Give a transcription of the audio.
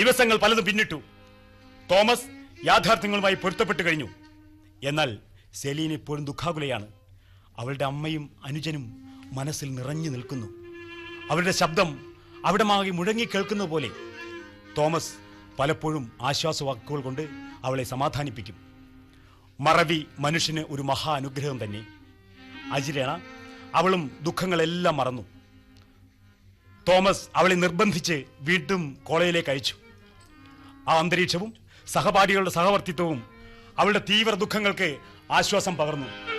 ദിവസങ്ങൾ പലതും പിന്നിട്ടു തോമസ് യാഥാർത്ഥ്യങ്ങളുമായി പൊരുത്തപ്പെട്ടു കഴിഞ്ഞു എന്നാൽ സെലീൻ ഇപ്പോഴും ദുഃഖാകുലയാണ് അവളുടെ അമ്മയും അനുജനും മനസ്സിൽ നിറഞ്ഞു നിൽക്കുന്നു അവരുടെ ശബ്ദം അവിടമാകെ മുഴങ്ങി കേൾക്കുന്ന പോലെ തോമസ് പലപ്പോഴും ആശ്വാസവാക്കുകൾ കൊണ്ട് അവളെ സമാധാനിപ്പിക്കും മറവി മനുഷ്യന് ഒരു മഹാ അനുഗ്രഹം തന്നെ അജിരണ അവളും ദുഃഖങ്ങളെല്ലാം മറന്നു തോമസ് അവളെ നിർബന്ധിച്ച് വീണ്ടും കോളേജിലേക്ക് അയച്ചു ആ അന്തരീക്ഷവും സഹപാഠികളുടെ സഹവർത്തിത്വവും അവളുടെ തീവ്ര ദുഃഖങ്ങൾക്ക് ആശ്വാസം പകർന്നു